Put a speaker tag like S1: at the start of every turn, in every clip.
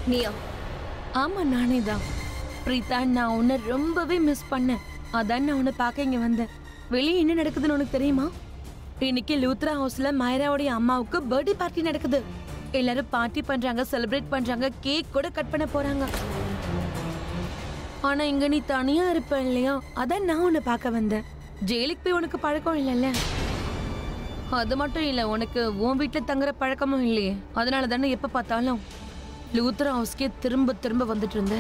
S1: நீயா
S2: ஆமா நானே தான் பிரீதா நான் உன்னை ரொம்பவே மிஸ் பண்ணேன் அதான் நான் உன்னை பார்க்க இங்க வந்தேன் வெளியே என்ன நடக்குதுன்னு உனக்கு தெரியுமா இன்னைக்கு லூத்ரா ஹவுஸ்ல மைராவுடைய அம்மாவுக்கு பர்த்டே பார்ட்டி நடக்குது எல்லாரும் பார்ட்டி பண்றாங்க செலிப்ரேட் பண்றாங்க கேக் கூட கட் பண்ண போறாங்க ஆனா இங்க நீ தனியா இருப்ப இல்லையா அதான் நான் உன்னை பார்க்க வந்தேன் ஜெயிலுக்கு போய் உனக்கு பழக்கம் இல்லைல்ல அது மட்டும் இல்ல உனக்கு உன் வீட்டுல தங்குற பழக்கமும் இல்லையே அதனால தானே எப்ப பார்த்தாலும் லூத்ரா ஹவுஸ்க்கே திரும்ப திரும்ப வந்துட்டு இருந்த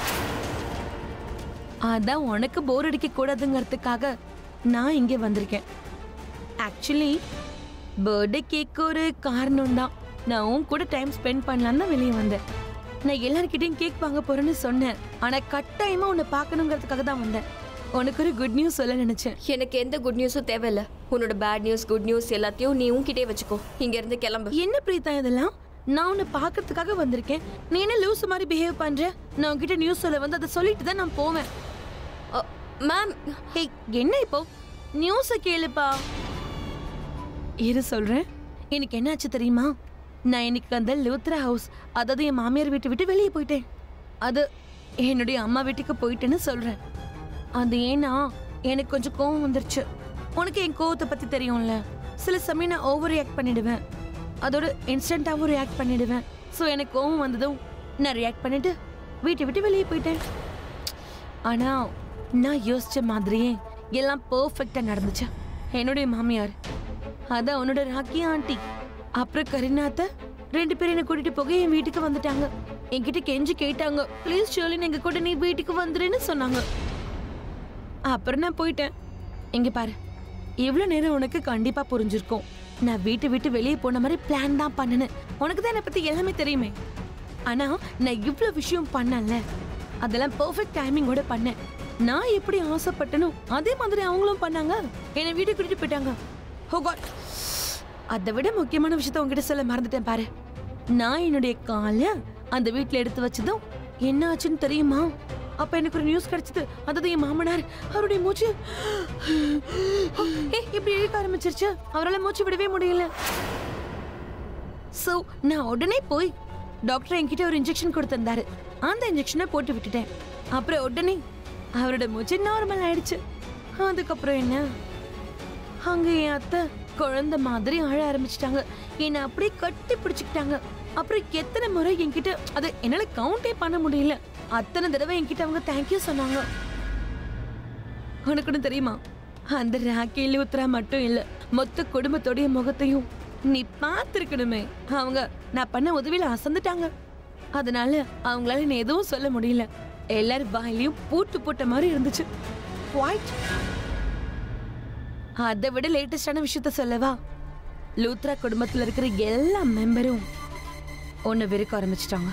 S2: அதான் உனக்கு போர் அடிக்க கூடாதுங்கிறதுக்காக நான் இங்கே வந்திருக்கேன் ஆக்சுவலி பர்த்டே கேக்கு ஒரு காரணம் தான் நான் உன் கூட டைம் ஸ்பெண்ட் பண்ணலான்னு தான் வெளியே வந்தேன் நான் எல்லார்கிட்டயும் கேக் வாங்க போறேன்னு சொன்னேன் ஆனா கட்டாயமா உன்னை பார்க்கணுங்கிறதுக்காக தான் வந்தேன் உனக்கு ஒரு குட் நியூஸ் சொல்ல நினைச்சேன்
S1: எனக்கு எந்த குட் நியூஸும் தேவையில்ல உன்னோட பேட் நியூஸ் குட் நியூஸ் எல்லாத்தையும் நீ உன்கிட்டே வச்சுக்கோ இங்க இருந்து கிளம்பு
S2: என்ன பிரீதா இதெல்லாம் நான் உன்னை பார்க்கறதுக்காக வந்திருக்கேன் நீ என்ன லூஸ் மாதிரி பிஹேவ் பண்ற நான் உன்கிட்ட நியூஸ் சொல்ல வந்து அதை சொல்லிட்டு தான் நான் போவேன்
S1: அ, மேம்
S2: ஹேய் என்ன இப்போ நியூஸ கேளுப்பா இரு சொல்றேன் எனக்கு என்னாச்சு தெரியுமா நான் இன்னைக்கு அந்த லூத்ரா ஹவுஸ் அதாவது என் மாமியார் வீட்டை விட்டு வெளியே போயிட்டேன் அது என்னுடைய அம்மா வீட்டுக்கு போயிட்டேன்னு சொல்றேன் அது ஏன்னா எனக்கு கொஞ்சம் கோவம் வந்துருச்சு உனக்கு என் கோவத்தை பத்தி தெரியும்ல சில சமயம் நான் ஓவர் ரியாக்ட் பண்ணிடுவேன் அதோட இன்ஸ்டன்ட்டாகவும் ரியாக்ட் பண்ணிடுவேன் ஸோ எனக்கு கோவம் வந்ததும் நான் ரியாக்ட் பண்ணிட்டு வீட்டை விட்டு வெளியே போயிட்டேன் ஆனா நான் யோசிச்ச மாதிரியே எல்லாம் பெர்ஃபெக்டா நடந்துச்சு என்னுடைய மாமியார் அதான் உன்னோட ராக்கி ஆண்டி அப்புறம் கரிநாத்த ரெண்டு பேரும் என்ன கூட்டிட்டு போக என் வீட்டுக்கு வந்துட்டாங்க என்கிட்ட கெஞ்சி கேட்டாங்க ப்ளீஸ் ஷோலின் எங்க கூட நீ வீட்டுக்கு வந்துருன்னு சொன்னாங்க அப்புறம் நான் போயிட்டேன் இங்க பாரு இவ்வளவு நேரம் உனக்கு கண்டிப்பா புரிஞ்சிருக்கும் நான் வீட்டை விட்டு வெளியே போன மாதிரி பிளான் தான் பண்ணினேன் உனக்கு தான் என்னை பத்தி எல்லாமே தெரியுமே ஆனா நான் இவ்ளோ விஷயம் பண்ணல அதெல்லாம் பெர்ஃபெக்ட் டைமிங்கோட பண்ணேன் நான் எப்படி ஆசைப்பட்டனோ அதே மாதிரி அவங்களும் பண்ணாங்க என்னை வீட்டுக்கு கூட்டிட்டு போயிட்டாங்க ஓ காட் அதை விட முக்கியமான விஷயத்த உங்ககிட்ட சொல்ல மறந்துட்டேன் பாரு நான் என்னுடைய காலை அந்த வீட்ல எடுத்து வச்சதும் என்ன ஆச்சுன்னு தெரியுமா அப்ப எனக்கு ஒரு நியூஸ் கிடைச்சது அதாவது என் மாமனார் அவருடைய மூச்சு ஏய், இப்படி இழுக்க ஆரம்பிச்சிருச்சு அவரால மூச்சு விடவே முடியல சோ நான் உடனே போய் டாக்டர் என்கிட்ட ஒரு இன்ஜெக்ஷன் கொடுத்திருந்தாரு அந்த இன்ஜெக்ஷனை போட்டு விட்டுட்டேன் அப்புறம் உடனே அவரோட மூச்சு நார்மல் ஆயிடுச்சு அதுக்கப்புறம் என்ன அங்க என் அத்தை குழந்தை மாதிரி அழ ஆரம்பிச்சிட்டாங்க என்னை அப்படியே கட்டி பிடிச்சுக்கிட்டாங்க அப்புறம் எத்தனை முறை என்கிட்ட அது என்னால கவுண்டே பண்ண முடியல அத்தனை தடவை என்கிட்ட அவங்க தேங்க்யூ சொன்னாங்க உனக்கு ஒண்ணு தெரியுமா அந்த ராக்கி உத்தரா மட்டும் இல்ல மொத்த குடும்பத்தோடைய முகத்தையும் நீ பார்த்திருக்கணுமே அவங்க நான் பண்ண உதவியில அசந்துட்டாங்க அதனால அவங்களால நீ எதுவும் சொல்ல முடியல எல்லாரும் வாயிலையும் பூட்டு போட்ட மாதிரி இருந்துச்சு Quite. அதை விட லேட்டஸ்டான விஷயத்த சொல்லவா லூத்ரா குடும்பத்துல இருக்கிற எல்லா மெம்பரும் உன்னை வெறுக்க ஆரம்பிச்சிட்டாங்க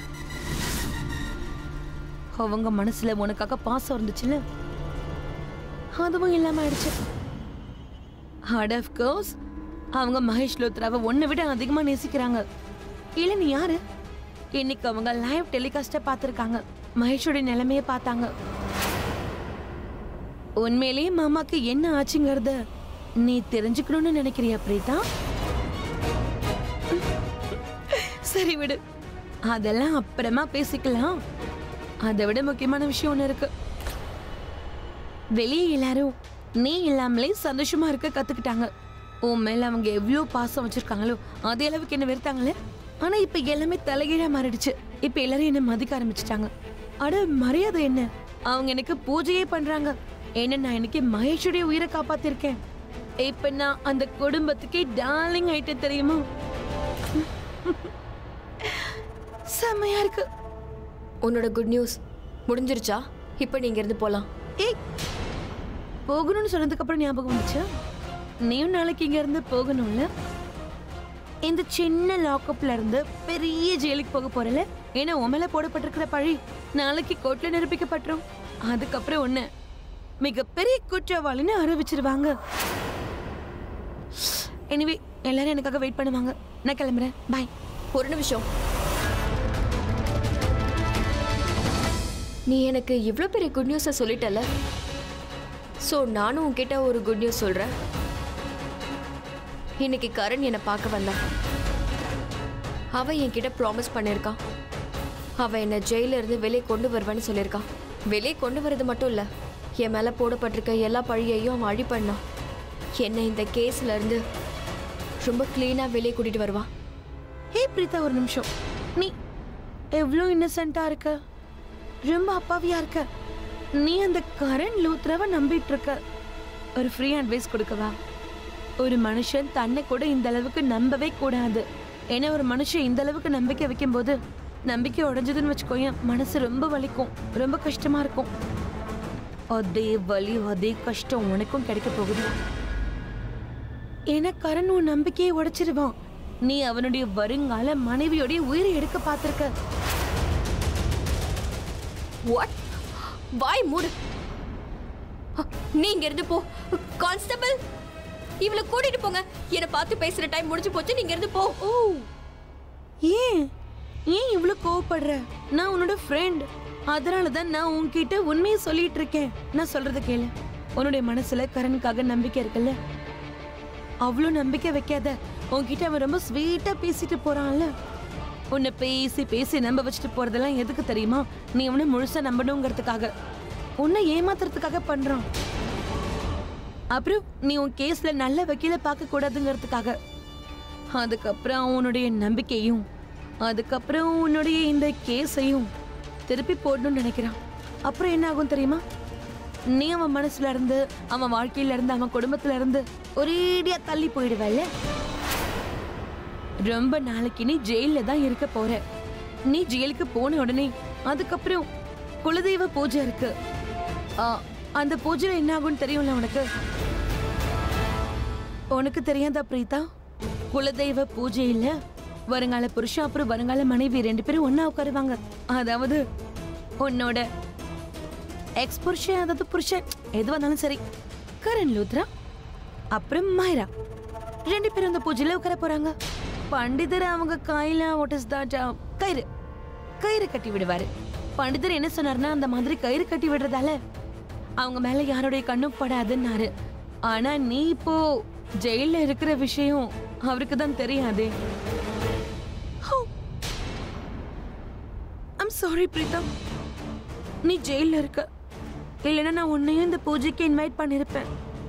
S2: அவங்க மனசுல உனக்காக பாசம் இருந்துச்சுல அதுவும் இல்லாம ஆயிடுச்சு ஹார்ட் ஆஃப் கோர்ஸ் அவங்க மகேஷ் லோத்ராவை உன்னை விட அதிகமா நேசிக்கிறாங்க இல்ல நீ யாரு இன்னைக்கு அவங்க லைவ் டெலிகாஸ்ட பார்த்திருக்காங்க மகேஷோட நிலைமைய பார்த்தாங்க உண்மையிலேயே மாமாக்கு என்ன ஆச்சுங்கிறத நீ தெரிஞ்சுக்கணும்னு நினைக்கிறியா பிரீதா சரி விடு அதெல்லாம் அப்புறமா பேசிக்கலாம் அதை விட முக்கியமான விஷயம் ஒண்ணு இருக்கு வெளியே எல்லாரும் நீ இல்லாமலே சந்தோஷமா இருக்க கத்துக்கிட்டாங்க உன் மேல அவங்க எவ்வளவு பாசம் வச்சிருக்காங்களோ அதே அளவுக்கு என்ன வெறுத்தாங்களே ஆனா இப்ப எல்லாமே தலைகீழா மாறிடுச்சு இப்ப எல்லாரும் என்ன மதிக்க ஆரம்பிச்சிட்டாங்க அட மரியாதை என்ன அவங்க எனக்கு பூஜையே பண்றாங்க ஏன்னா நான் இன்னைக்கு மகேஷுடைய உயிரை காப்பாத்திருக்கேன் இப்ப நான் அந்த குடும்பத்துக்கே டார்லிங் ஆயிட்டேன் தெரியுமா செம்மையா இருக்கு
S1: உன்னோட குட் நியூஸ் முடிஞ்சிருச்சா இப்போ நீங்க இருந்து போலாம்
S2: ஏய் போகணும்னு சொன்னதுக்கு அப்புறம் ஞாபகம் வந்துச்சு நீயும் நாளைக்கு இங்க இருந்து போகணும்ல இந்த சின்ன லாக்அப்ல இருந்து பெரிய ஜெயிலுக்கு போக போறல ஏன்னா உன் மேல போடப்பட்டிருக்கிற பழி நாளைக்கு கோர்ட்ல நிரூபிக்கப்பட்டுரும் அதுக்கப்புறம் உன்னை மிகப்பெரிய குற்றவாளின்னு அறிவிச்சிருவாங்க எனிவே எல்லாரும் எனக்காக வெயிட் பண்ணுவாங்க நான் கிளம்புறேன் பாய்
S1: ஒரு நிமிஷம் நீ எனக்கு இவ்வளோ பெரிய குட் நியூஸை சொல்லிட்டல ஸோ நானும் உன்கிட்ட ஒரு குட் நியூஸ் சொல்கிறேன் இன்னைக்கு கரண் என்னை பார்க்க வந்தான் அவன் என்கிட்ட ப்ராமிஸ் பண்ணியிருக்கான் அவன் என்னை ஜெயில இருந்து வெளியே கொண்டு வருவேன்னு சொல்லியிருக்கான் வெளியே கொண்டு வர்றது மட்டும் இல்லை என் மேலே போடப்பட்டிருக்க எல்லா பழியையும் அவன் அழி பண்ணான் என்னை இந்த கேஸ்ல இருந்து ரொம்ப க்ளீனாக வெளியே கூட்டிட்டு வருவான்
S2: ஹே பிரீதா ஒரு நிமிஷம் நீ எவ்வளோ இன்னசென்ட்டா இருக்க ரொம்ப அப்பாவியா இருக்க நீ அந்த கரண் லூத்ராவை நம்பிட்டு இருக்க ஒரு ஃப்ரீ அட்வைஸ் கொடுக்கவா ஒரு மனுஷன் தன்னை கூட இந்த அளவுக்கு நம்பவே கூடாது ஏன்னா ஒரு மனுஷன் இந்த அளவுக்கு நம்பிக்கை வைக்கும்போது நம்பிக்கை உடைஞ்சதுன்னு வச்சுக்கோயேன் மனசு ரொம்ப வலிக்கும் ரொம்ப கஷ்டமா இருக்கும் அதே வலி அதே கஷ்டம் உனக்கும் கிடைக்க போகுது ஏன்னா கரண் உன் நம்பிக்கையை உடைச்சிருவான் நீ அவனுடைய வருங்கால மனைவியோடைய உயிரை எடுக்க பார்த்திருக்க
S1: வாட் வாய் மூடு அ, நீ இங்க இருந்து போ கான்ஸ்டபிள் இவளை கூட்டிட்டு போங்க என்னை பார்த்து பேசுற டைம் முடிஞ்சு போச்சு நீங்க இருந்து போ
S2: ஓ ஏன் ஏன் இவ்வளவு கோவப்படுற நான் உன்னோட ஃப்ரெண்ட் அதனால தான் நான் உன்கிட்ட உண்மையை சொல்லிட்டு இருக்கேன் நான் சொல்றத கேளு உன்னுடைய மனசுல கரனுக்காக நம்பிக்கை இருக்குல்ல அவ்வளோ நம்பிக்கை வைக்காத உன்கிட்ட அவன் ரொம்ப ஸ்வீட்டா பேசிட்டு போறான்ல உன்னை பேசி பேசி நம்ப வச்சுட்டு போறதெல்லாம் எதுக்கு தெரியுமா நீ அவனை முழுசா நம்பணுங்கிறதுக்காக உன்னை ஏமாத்துறதுக்காக பண்றான் அப்புறம் நீ உன் கேஸ்ல நல்ல வக்கீல பார்க்க கூடாதுங்கிறதுக்காக அதுக்கப்புறம் உன்னுடைய நம்பிக்கையும் அதுக்கப்புறம் உன்னுடைய இந்த கேஸையும் திருப்பி போடணும்னு நினைக்கிறான் அப்புறம் என்ன ஆகும் தெரியுமா நீ அவன் மனசுல இருந்து அவன் வாழ்க்கையில இருந்து அவன் குடும்பத்துல இருந்து ஒரேடியா தள்ளி போயிடுவல்ல ரொம்ப நாளைக்கு நீ ஜெயில தான் இருக்க போற நீ ஜெயிலுக்கு போன உடனே அதுக்கப்புறம் குலதெய்வ பூஜை இருக்கு ஆ, அந்த பூஜையில என்ன ஆகும்னு தெரியும்ல உனக்கு உனக்கு தெரியாதா பிரீதா குலதெய்வ பூஜையில வருங்கால புருஷன் அப்புறம் வருங்கால மனைவி ரெண்டு பேரும் ஒண்ணா உட்காருவாங்க அதாவது உன்னோட எக்ஸ் புருஷன் அதாவது புருஷன் எதுவா இருந்தாலும் சரி கரண் லூத்ரா அப்புறம் மாயரா ரெண்டு பேரும் அந்த பூஜையில உட்கார போறாங்க பண்டிதர் அவங்க கையில வாட் இஸ் தட் கயிறு கயிறு கட்டி விடுவாரு பண்டிதர் என்ன சொன்னார்னா அந்த மாதிரி கயிறு கட்டி விடுறதால அவங்க மேல யாருடைய கண்ணும் படாதுன்னாரு ஆனா நீ இப்போ ஜெயில இருக்கிற விஷயம் அவருக்கு தான் தெரியாதே ஐம் சாரி பிரீதா நீ ஜெயில இருக்க இல்லைன்னா நான் உன்னையும் இந்த பூஜைக்கு இன்வைட் பண்ணிருப்பேன்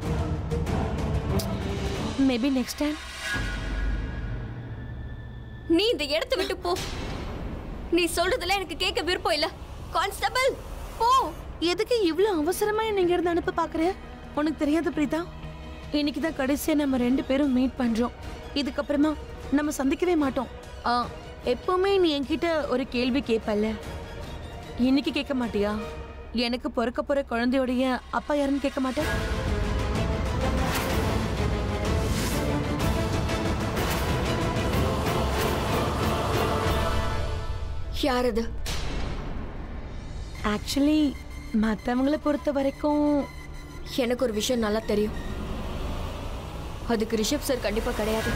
S2: மேபி நெக்ஸ்ட் டைம்
S1: நீ இந்த இடத்தை விட்டு போ நீ சொல்றதுல எனக்கு கேட்க விருப்பம் இல்ல கான்ஸ்டபிள் போ
S2: எதுக்கு இவ்ளோ அவசரமா என்ன இங்க இருந்து அனுப்ப பாக்குற உனக்கு தெரியாது பிரீதா இன்னைக்கு தான் கடைசியா நம்ம ரெண்டு பேரும் மீட் பண்றோம் இதுக்கப்புறமா நம்ம சந்திக்கவே மாட்டோம் ஆ, எப்பவுமே நீ என்கிட்ட ஒரு கேள்வி கேட்பல்ல இன்னைக்கு கேட்க மாட்டியா எனக்கு பிறக்க போற குழந்தையோடைய அப்பா யாருன்னு கேட்க மாட்டேன்
S1: யார் அது
S2: ஆக்சுவலி மற்றவங்கள பொறுத்த வரைக்கும்
S1: எனக்கு ஒரு விஷயம் நல்லா தெரியும் அதுக்கு ரிஷப் சார் கண்டிப்பா கிடையாது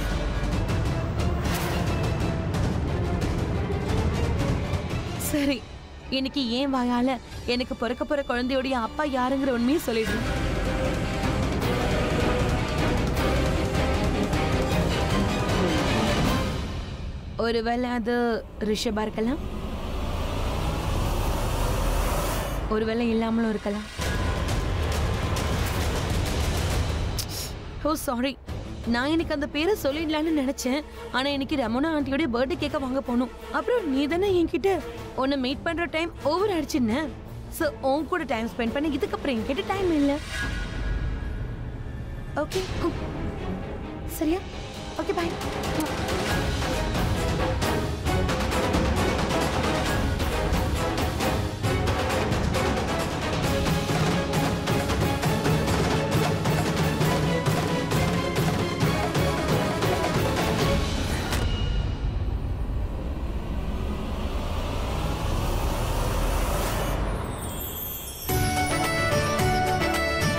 S2: சரி இன்னைக்கு ஏன் வாயால எனக்கு பிறக்க போற குழந்தையோடைய அப்பா யாருங்கிற உண்மையை சொல்லிடு ஒருவேளை அது ரிஷபா இருக்கலாம் ஒருவேளை இல்லாமலும் இருக்கலாம் ஓ சாரி நான் இன்னைக்கு அந்த பேரை சொல்லிடலான்னு நினைச்சேன் ஆனா இன்னைக்கு ரமணா ஆண்டியோட பர்த்டே கேக்க வாங்க போகணும் அப்புறம் நீ தானே என்கிட்ட உன்னை மீட் பண்ற டைம் ஓவர் ஆயிடுச்சுன்னு ஸோ உன் கூட டைம் ஸ்பெண்ட் பண்ண இதுக்கப்புறம் என்கிட்ட டைம் இல்லை ஓகே சரியா okay bye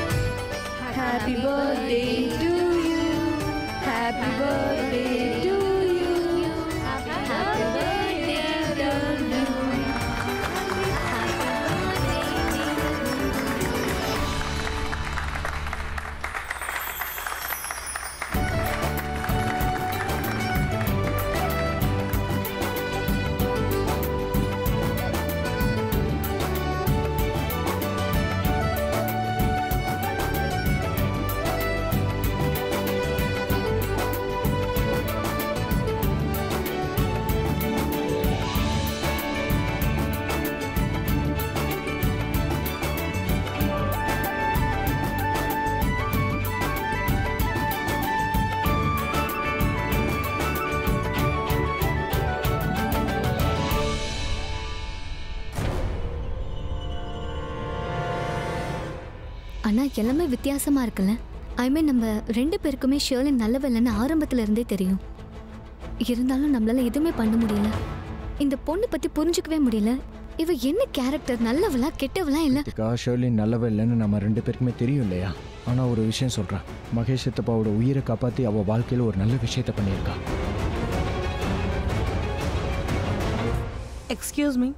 S3: Happy birthday to you. Happy birthday to ஆனா எல்லாமே வித்தியாசமா இருக்குல்ல ஐ மீன் நம்ம ரெண்டு பேருக்குமே ஷேர்லின் நல்லவில்லைன்னு ஆரம்பத்துல இருந்தே தெரியும் இருந்தாலும் நம்மளால எதுவுமே பண்ண முடியல இந்த பொண்ணு பத்தி புரிஞ்சுக்கவே முடியல இவ என்ன கேரக்டர் நல்லவளா கெட்டவளா இல்ல
S4: இதுக்கா ஷர்லின் நல்லவ இல்லைன்னு நம்ம ரெண்டு பேருக்குமே தெரியும் இல்லையா ஆனால் ஒரு விஷயம் சொல்கிறேன் மகேஷ் சித்தப்பாவோட உயிரை காப்பாற்றி அவள் வாழ்க்கையில் ஒரு நல்ல விஷயத்த பண்ணியிருக்கா
S2: எக்ஸ்கியூஸ் மீ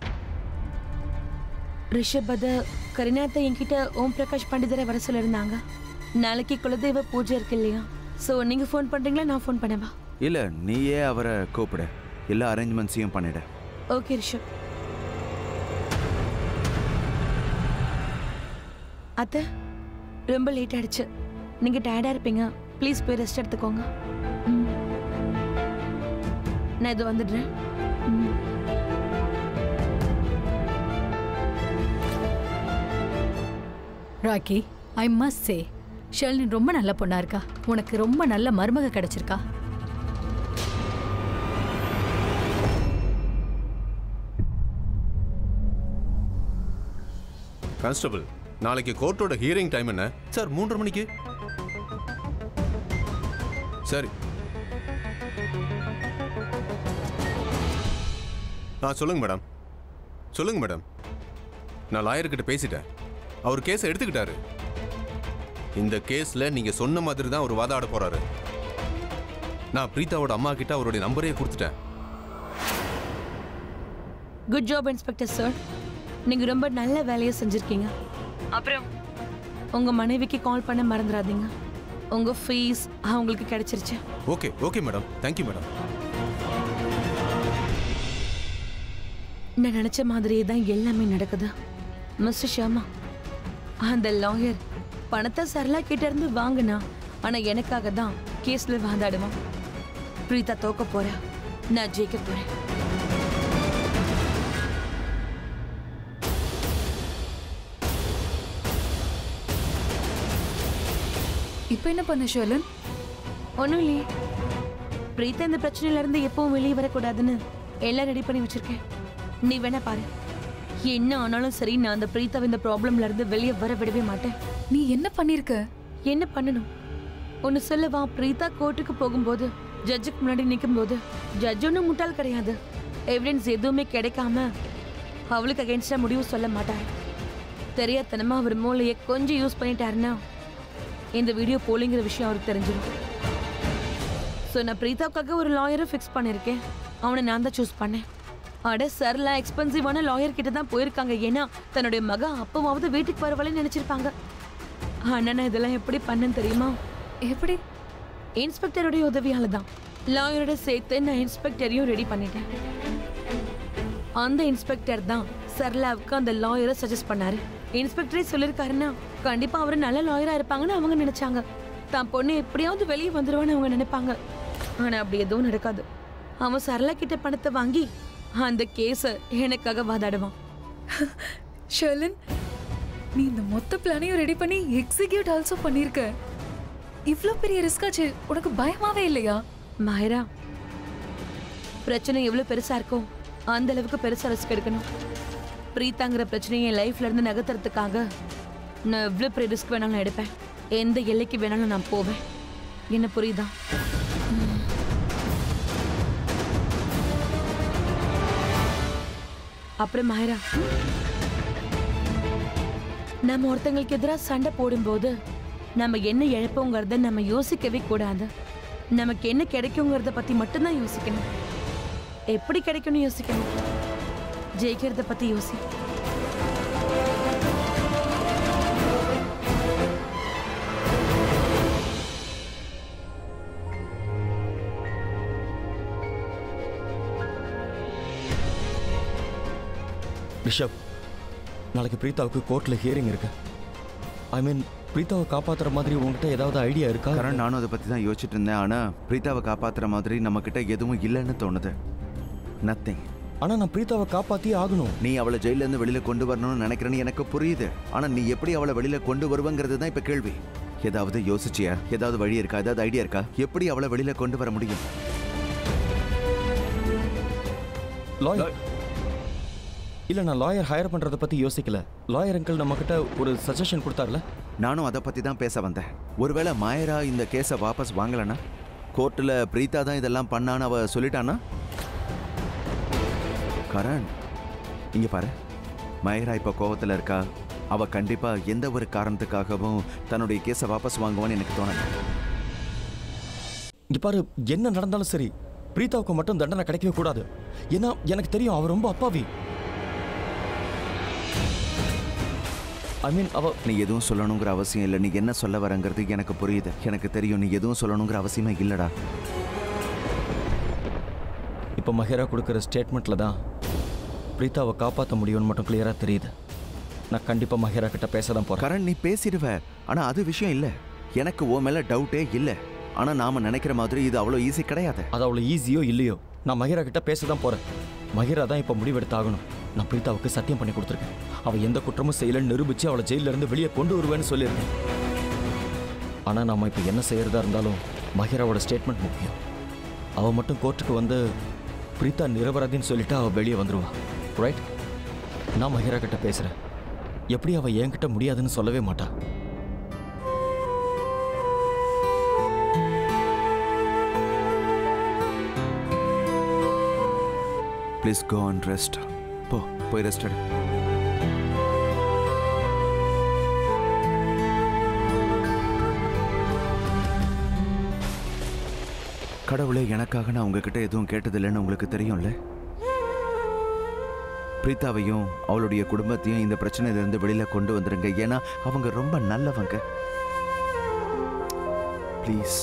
S2: ரிஷப் அத கரிநாத்தை என்கிட்ட ஓம் பிரகாஷ் பண்டிதரை வர சொல்லியிருந்தாங்க நாளைக்கு குலதெய்வ பூஜை இருக்கு இல்லையா ஸோ நீங்கள் ஃபோன் பண்ணுறீங்களா நான் ஃபோன் பண்ணவா
S5: இல்ல நீயே அவரை கூப்பிடு எல்லா அரேஞ்ச்மெண்ட்ஸையும் பண்ணிடு
S2: ஓகே ரிஷப் அத்தை ரொம்ப லேட் ஆயிடுச்சு நீங்கள் டயர்டாக இருப்பீங்க ப்ளீஸ் போய் ரெஸ்ட் எடுத்துக்கோங்க ம். நான் இது வந்துடுறேன் ம்.
S6: ராக்கி ஐ மஸ்ட் சே ஷெல்லின் ரொம்ப நல்ல பொண்ணா இருக்கா உனக்கு ரொம்ப நல்ல மருமக கிடைச்சிருக்கா
S7: கான்ஸ்டபிள் நாளைக்கு கோர்ட்டோட ஹியரிங் டைம் என்ன சார் மூன்றரை மணிக்கு சரி ஆ சொல்லுங்க மேடம் சொல்லுங்க மேடம் நான் லாயர்கிட்ட பேசிட்டேன் அவர் கேஸை எடுத்துக்கிட்டாரு இந்த கேஸ்ல நீங்க சொன்ன மாதிரி தான் அவர் வாதாட போறாரு நான் பிரீதாவோட அம்மா கிட்ட அவருடைய நம்பரே கொடுத்துட்டேன்
S2: குட் ஜாப் இன்ஸ்பெக்டர் சார் நீங்க ரொம்ப நல்ல வேலையை செஞ்சிருக்கீங்க அப்புறம் உங்க மனைவிக்கு கால் பண்ண மறந்துடாதீங்க உங்க ஃபீஸ் அவங்களுக்கு கிடைச்சிருச்சு
S7: okay okay madam thank you madam
S2: நான் நினைச்ச மாதிரியே தான் எல்லாமே நடக்குது மிஸ்டர் ஷர்மா அந்த லாயர் பணத்தை சரளா கிட்ட இருந்து வாங்கினா ஆனா எனக்காக தான் கேஸ்ல வாதாடுவான் பிரீதா தோக்க போறா நான் ஜெயிக்க போறேன்
S6: இப்போ என்ன பண்ண ஷெர்லின்
S2: ஒன்றும் இல்லையே பிரீத்தா இந்த பிரச்சனையில இருந்து எப்பவும் வெளியே வரக்கூடாதுன்னு எல்லாம் ரெடி பண்ணி வச்சிருக்கேன் நீ வேணா பாரு என்ன ஆனாலும் சரி நான் அந்த பிரீத்தாவை இந்த ப்ராப்ளம்ல இருந்து வெளியே வர விடவே மாட்டேன்
S6: நீ என்ன பண்ணிருக்க
S2: என்ன பண்ணணும் ஒன்னு சொல்லவா பிரீதா கோர்ட்டுக்கு போகும்போது ஜட்ஜுக்கு முன்னாடி நிக்கும்போது ஜட்ஜ் ஒன்றும் முட்டாள் கிடையாது எவிடன்ஸ் எதுவுமே கிடைக்காம அவளுக்கு அகேன்ஸ்டா முடிவு சொல்ல மாட்டார் தெரியாதனமா அவர் மூளையை கொஞ்சம் யூஸ் பண்ணிட்டாருன்னா இந்த வீடியோ போலிங்கிற விஷயம் அவருக்கு தெரிஞ்சிடும் ஸோ நான் பிரீதாவுக்காக ஒரு லாயரை ஃபிக்ஸ் பண்ணியிருக்கேன் அவனை நான் தான் சூஸ் பண்ணேன் அட சரலா எக்ஸ்பென்சிவான லாயர் கிட்ட தான் போயிருக்காங்க ஏன்னா தன்னுடைய மக அப்பவாவது வீட்டுக்கு வரவளே நினைச்சிருப்பாங்க ஆனா நான் இதெல்லாம் எப்படி பண்ணேன்னு தெரியுமா
S6: எப்படி
S2: இன்ஸ்பெக்டருடைய உதவியால தான் லாயரோட சேர்த்து நான் இன்ஸ்பெக்டரையும் ரெடி பண்ணிட்டேன் அந்த இன்ஸ்பெக்டர் தான் சரளாவுக்கு அந்த லாயரை சஜஸ்ட் பண்ணாரு இன்ஸ்பெக்டரே சொல்லியிருக்காருன்னா கண்டிப்பா அவரு நல்ல லாயரா இருப்பாங்கன்னு அவங்க நினைச்சாங்க தான் பொண்ணு எப்படியாவது வெளியே வந்துருவான்னு அவங்க நினைப்பாங்க ஆனா அப்படி எதுவும் நடக்காது அவன் சரளா கிட்ட பணத்தை வாங்கி அந்த கேஸை எனக்காக வாதாடுவான்
S6: ஷெர்லின் நீ இந்த மொத்த பிளானையும் ரெடி பண்ணி எக்ஸிக்யூட் ஆல்சோ பண்ணிருக்க இவ்ளோ பெரிய ரிஸ்க் ஆச்சு உனக்கு பயமாவே இல்லையா
S2: மாயரா பிரச்சனை எவ்வளவு பெருசா இருக்கோ அந்த அளவுக்கு பெருசா ரிஸ்க் எடுக்கணும் பிரீத்தாங்கிற பிரச்சனையை என் லைஃப்ல இருந்து நகர்த்துறதுக்காக நான் எவ்வளவு பெரிய ரிஸ்க் வேணாலும் எடுப்பேன் எந்த எல்லைக்கு வேணாலும் நான் போவேன் என்ன புரியுதா அப்புறம் மாயரா நம்ம ஒருத்தங்களுக்கு எதிராக சண்டை போடும்போது நம்ம என்ன இழப்போங்கிறத நம்ம யோசிக்கவே கூடாது நமக்கு என்ன கிடைக்குங்கிறத பத்தி மட்டும்தான் யோசிக்கணும் எப்படி கிடைக்கும்னு யோசிக்கணும் ஜெயிக்கிறத பத்தி யோசி
S8: ரிஷப் நாளைக்கு பிரீதாவுக்கு கோர்ட்டில் ஹியரிங் இருக்கு ஐ மீன் பிரீதாவை காப்பாத்துற மாதிரி உங்ககிட்ட ஏதாவது ஐடியா இருக்கா
S5: கரண் நானும் அதை பத்தி தான் யோசிச்சுட்டு இருந்தேன் ஆனா பிரீதாவை காப்பாத்துற மாதிரி நம்ம கிட்ட எதுவும் இல்லைன்னு தோணுது நத்திங்
S8: ஆனா நான் பிரீதாவை காப்பாத்தியே ஆகணும்
S5: நீ அவளை ஜெயில இருந்து வெளியில கொண்டு வரணும்னு நினைக்கிறேன்னு எனக்கு புரியுது ஆனா நீ எப்படி அவளை வெளியில கொண்டு வருவங்கிறது தான் இப்ப கேள்வி ஏதாவது யோசிச்சியா ஏதாவது வழி இருக்கா ஏதாவது ஐடியா இருக்கா எப்படி அவளை வெளியில கொண்டு வர முடியும்
S8: லாயர் இல்ல நான் லாயர் ஹையர் பண்றத பத்தி யோசிக்கல லாயர் அங்கிள் நம்ம கிட்ட ஒரு சஜஷன் கொடுத்தார்ல
S5: நானும் அதை பத்தி தான் பேச வந்தேன் ஒருவேளை மாயரா இந்த கேஸை வாபஸ் வாங்கலனா கோர்ட்டில் பிரீதா தான் இதெல்லாம் பண்ணான்னு அவ சொல்லிட்டானா கரண் இங்க பாரு மாயரா இப்போ கோவத்தில் இருக்கா அவ கண்டிப்பா எந்த ஒரு காரணத்துக்காகவும் தன்னுடைய கேஸை வாபஸ் வாங்குவான்னு எனக்கு தோணல
S8: இங்க பாரு என்ன நடந்தாலும் சரி பிரீதாவுக்கு மட்டும் தண்டனை கிடைக்கவே கூடாது ஏன்னா எனக்கு தெரியும் அவ ரொம்ப அப்பாவி ஐ மீன் அவ
S5: நீ எதுவும் சொல்லணுங்கிற அவசியம் இல்லை நீ என்ன சொல்ல வரங்கிறது எனக்கு புரியுது எனக்கு தெரியும் நீ எதுவும் சொல்லணுங்கிற அவசியமே இல்லடா
S8: இப்போ மஹேரா கொடுக்குற ஸ்டேட்மெண்ட்ல தான் பிரீதாவை காப்பாற்ற முடியும்னு மட்டும் கிளியரா தெரியுது நான் கண்டிப்பா மஹேரா கிட்ட பேச தான் போறேன்
S5: கரண் நீ பேசிடுவ ஆனா அது விஷயம் இல்ல எனக்கு உன் மேல டவுட்டே இல்ல ஆனா நாம நினைக்கிற மாதிரி இது அவ்வளோ ஈஸி கிடையாது
S8: அது அவ்வளோ ஈஸியோ இல்லையோ நான் மஹேரா கிட்ட பேச தான் போறேன் மஹேரா தான் இப்போ முடிவெடுத்தாகணும் நான் பிரீதாவுக்கு சத்தியம் பண்ணி கொடுத்துருக்கேன் அவ எந்த குற்றமும் செய்யலன்னு நிரூபிச்சு அவளை ஜெயில இருந்து வெளியே கொண்டு வருவேன்னு சொல்லியிருக்கேன் ஆனா நாம இப்போ என்ன செய்யறதா இருந்தாலும் மஹேராவோட ஸ்டேட்மெண்ட் முக்கியம் அவ மட்டும் கோர்ட்டுக்கு வந்து பிரீதா நிரபராதின்னு சொல்லிட்டு அவ வெளியே வந்துருவா ரைட் நான் மஹேரா கிட்ட பேசுறேன் எப்படி அவ என்கிட்ட முடியாதுன்னு சொல்லவே மாட்டா
S5: ப்ளீஸ் கோ அண்ட் ரெஸ்ட் போ போய் ரெஸ்ட் எடு கடவுளே எனக்காக நான் உங்ககிட்ட எதுவும் கேட்டதில்லைன்னு உங்களுக்கு தெரியும்ல பிரீதாவையும் அவளுடைய குடும்பத்தையும் இந்த பிரச்சனையிலிருந்து வெளியில கொண்டு வந்துருங்க ஏன்னா அவங்க ரொம்ப நல்லவங்க ப்ளீஸ்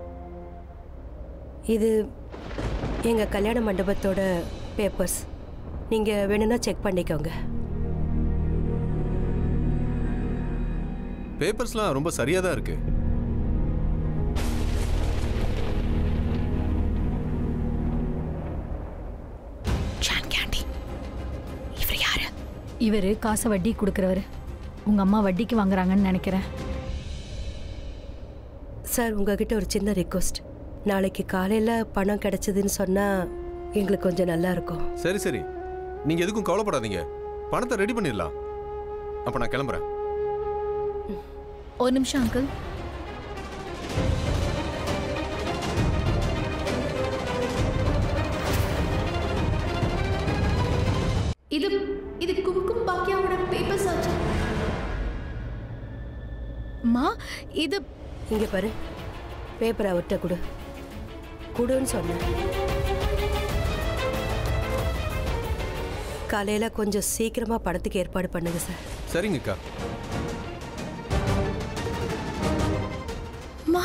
S9: இது எங்கள் கல்யாண மண்டபத்தோட பேப்பர்ஸ் நீங்கள் வேணும்னா செக் பண்ணிக்கோங்க
S7: பேப்பர்ஸ்லாம் ரொம்ப சரியாக தான் இருக்கு
S10: இவர் காசை வட்டி கொடுக்குறவர் உங்க அம்மா வட்டிக்கு வாங்குறாங்கன்னு நினைக்கிறேன்
S9: சார் உங்ககிட்ட ஒரு சின்ன ரிக்வஸ்ட் நாளைக்கு காலையில் பணம் கிடைச்சதுன்னு சொன்னால் எங்களுக்கு கொஞ்சம் நல்லா இருக்கும்
S7: சரி சரி நீங்கள் எதுக்கும் கவலைப்படாதீங்க பணத்தை ரெடி பண்ணிடலாம் அப்போ நான் கிளம்புறேன்
S3: ஒரு நிமிஷம் அங்கிள் இது இது கும்கும் பாக்கியாவோட பேப்பர்ஸ் ஆச்சு மா இது
S9: இங்கே பாரு பேப்பரை அவர்கிட்ட கொடு கொடுன்னு சொன்னேன் காலையில் கொஞ்சம் சீக்கிரமாக படத்துக்கு ஏற்பாடு பண்ணுங்க சார்
S7: சரிங்கக்கா
S3: மா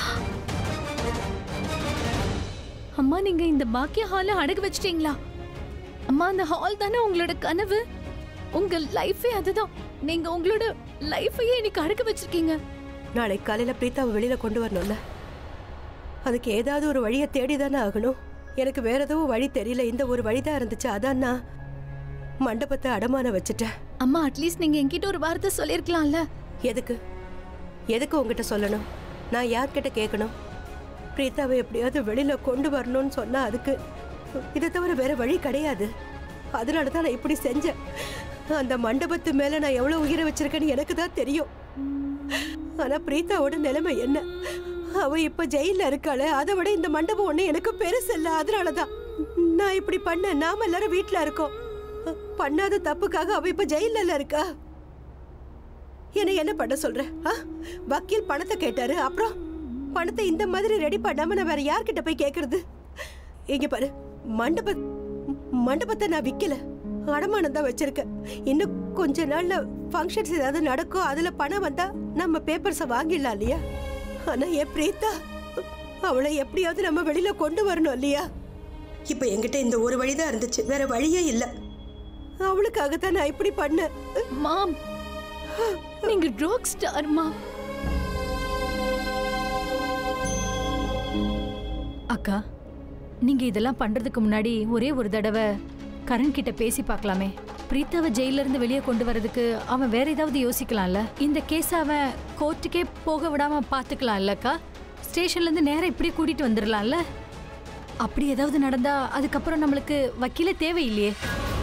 S3: அம்மா நீங்க இந்த பாக்கிய ஹால அடகு வச்சிட்டீங்களா அம்மா அந்த ஹால் தானே உங்களோட கனவு உங்க லைஃபே அதுதான் நீங்க உங்களோட லைஃபையே இன்னைக்கு அடகு வச்சிருக்கீங்க
S9: நாளைக்கு காலையில் பிரீத்தாவை வெளியில் கொண்டு வரணும்ல அதுக்கு ஏதாவது ஒரு வழியை தேடி தானே ஆகணும் எனக்கு வேற எதுவும் வழி தெரியல இந்த ஒரு வழி தான் இருந்துச்சு அதான் நான் மண்டபத்தை அடமான வச்சுட்டேன்
S3: அம்மா அட்லீஸ்ட் நீங்க என்கிட்ட ஒரு வார்த்தை சொல்லிருக்கலாம்ல
S9: எதுக்கு எதுக்கு உங்ககிட்ட சொல்லணும் நான் யார்கிட்ட கேட்கணும் பிரீத்தாவை எப்படியாவது வெளியில கொண்டு வரணும்னு சொன்னா அதுக்கு இதை தவிர வேற வழி கிடையாது அதனால தான் நான் இப்படி செஞ்சேன் அந்த மண்டபத்து மேல நான் எவ்வளவு உயிரை வச்சிருக்கேன்னு எனக்கு தான் தெரியும் ஆனா பிரீத்தாவோட நிலைமை என்ன அவ இப்ப ஜெயில இருக்காளே அதை விட இந்த மண்டபம் ஒண்ணு எனக்கு பெருசு இல்ல அதனாலதான் நான் இப்படி பண்ண நாம எல்லாரும் வீட்ல இருக்கோம் பண்ணாத தப்புக்காக அவ இப்ப ஜெயில இருக்கா என்ன என்ன பண்ண சொல்ற ஆ? வக்கீல் பணத்தை கேட்டாரு அப்புறம் பணத்தை இந்த மாதிரி ரெடி பண்ணாம நான் வேற யார்கிட்ட போய் கேக்குறது இங்க பாரு மண்டப மண்டபத்தை நான் விக்கல அடமானம் தான் வச்சிருக்கேன் இன்னும் கொஞ்ச நாள்ல ஃபங்க்ஷன்ஸ் ஏதாவது நடக்கும் அதுல பணம் வந்தா நம்ம பேப்பர்ஸை வாங்கிடலாம் இல்லையா ஆனா என் பிரீத்தா அவளை எப்படியாவது நம்ம வெளியில கொண்டு வரணும் இல்லையா இப்ப என்கிட்ட இந்த ஒரு வழிதான் இருந்துச்சு வேற வழியே இல்ல அவளுக்காக தான் நான் இப்படி பண்ணேன்
S3: மாம் நீங்க ராக் ஸ்டார் மா
S10: அக்கா நீங்க இதெல்லாம் பண்றதுக்கு முன்னாடி ஒரே ஒரு தடவை கரண் கிட்ட பேசி பார்க்கலாமே பிரீத்தாவை ஜெயில இருந்து வெளியே கொண்டு வரதுக்கு அவன் வேற ஏதாவது யோசிக்கலாம்ல இந்த கேஸ் அவன் கோர்ட்டுக்கே போக விடாம பாத்துக்கலாம் இல்லக்கா ஸ்டேஷன்ல இருந்து நேரா இப்படி கூட்டிட்டு வந்துடலாம்ல அப்படி ஏதாவது நடந்தா அதுக்கப்புறம் நம்மளுக்கு வக்கீலே தேவையில்லையே